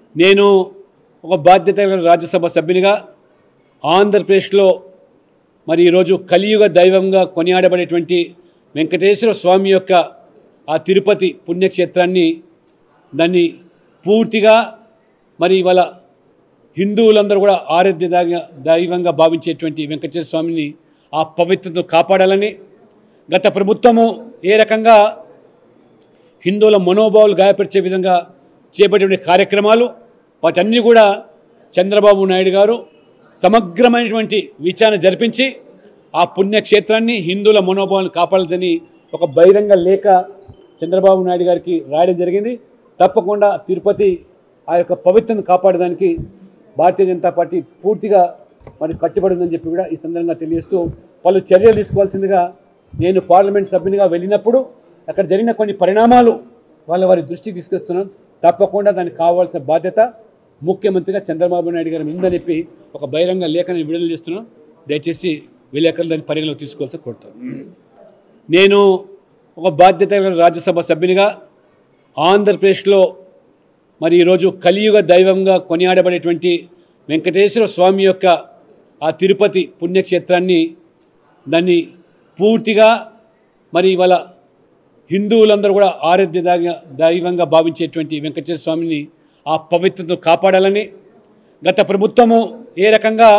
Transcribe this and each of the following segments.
నేను ఒక బాధ్యత గల రాజ్యసభ సభ్యునిగా ఆంధ్రప్రదేశ్లో మరి ఈరోజు కలియుగ దైవంగా కొనియాడబడేటువంటి వెంకటేశ్వర స్వామి యొక్క ఆ తిరుపతి పుణ్యక్షేత్రాన్ని దాన్ని పూర్తిగా మరి ఇవాళ హిందువులందరూ కూడా ఆరాధ్య దైవ- దైవంగా భావించేటువంటి వెంకటేశ్వర స్వామిని ఆ పవిత్రతను కాపాడాలని గత ప్రభుత్వము ఏ రకంగా హిందువుల మనోభావాలు గాయపరిచే విధంగా చేపట్టిన కార్యక్రమాలు వాటన్నీ కూడా చంద్రబాబు నాయుడు గారు సమగ్రమైనటువంటి విచారణ జరిపించి ఆ పుణ్యక్షేత్రాన్ని హిందువుల మనోభావాలను కాపాడాలని ఒక బహిరంగ లేఖ చంద్రబాబు నాయుడు గారికి రాయడం జరిగింది తప్పకుండా తిరుపతి ఆ యొక్క పవిత్రను కాపాడడానికి భారతీయ జనతా పార్టీ పూర్తిగా మరి కట్టుబడి ఉందని చెప్పి కూడా ఈ సందర్భంగా తెలియజేస్తూ వాళ్ళు చర్యలు తీసుకోవాల్సిందిగా నేను పార్లమెంట్ సభ్యునిగా వెళ్ళినప్పుడు అక్కడ జరిగిన కొన్ని పరిణామాలు వాళ్ళ వారి దృష్టికి తీసుకొస్తున్నాం తప్పకుండా దానికి కావాల్సిన బాధ్యత ముఖ్యమంత్రిగా చంద్రబాబు నాయుడు గారి ఉందని చెప్పి ఒక బహిరంగ లేఖని విడుదల చేస్తున్నాం దయచేసి విలేకరులు దాన్ని పరిగణలోకి తీసుకోవాల్సి కోరుతాను నేను ఒక బాధ్యత గల రాజ్యసభ సభ్యునిగా ఆంధ్రప్రదేశ్లో మరి ఈరోజు కలియుగ దైవంగా కొనియాడబడేటువంటి వెంకటేశ్వర స్వామి యొక్క ఆ తిరుపతి పుణ్యక్షేత్రాన్ని దాన్ని పూర్తిగా మరి ఇవాళ హిందువులందరూ కూడా ఆరాధ్య దైవ- దైవంగా భావించేటువంటి వెంకటేశ్వర స్వామిని ఆ పవిత్రతను కాపాడాలని గత ప్రభుత్వము ఏ రకంగా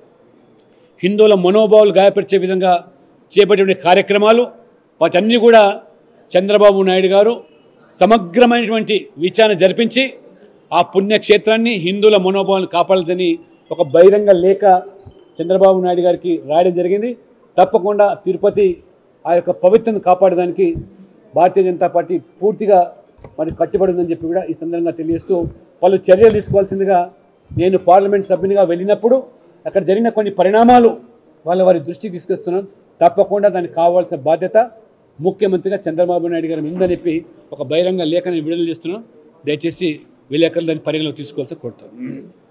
హిందువుల మనోభావాలు గాయపరిచే విధంగా చేపట్టిన కార్యక్రమాలు వాటన్నీ కూడా చంద్రబాబు నాయుడు గారు సమగ్రమైనటువంటి విచారణ జరిపించి ఆ పుణ్యక్షేత్రాన్ని హిందువుల మనోభావాలను కాపాడాలని ఒక బహిరంగ లేఖ చంద్రబాబు నాయుడు గారికి రాయడం జరిగింది తప్పకుండా తిరుపతి ఆ యొక్క పవిత్రను కాపాడడానికి భారతీయ జనతా పార్టీ పూర్తిగా మరి కట్టుబడి ఉందని చెప్పి కూడా ఈ సందర్భంగా తెలియజేస్తూ వాళ్ళు చర్యలు తీసుకోవాల్సిందిగా నేను పార్లమెంట్ సభ్యునిగా వెళ్ళినప్పుడు అక్కడ జరిగిన కొన్ని పరిణామాలు వాళ్ళ వారి దృష్టికి తీసుకొస్తున్నాం తప్పకుండా దానికి కావాల్సిన బాధ్యత ముఖ్యమంత్రిగా చంద్రబాబు నాయుడు గారి ఉందని చెప్పి ఒక బహిరంగ లేఖని విడుదల చేస్తున్నాం దయచేసి విలేకరులు దాన్ని పరిగణలోకి తీసుకోవాల్సి కోరుతాం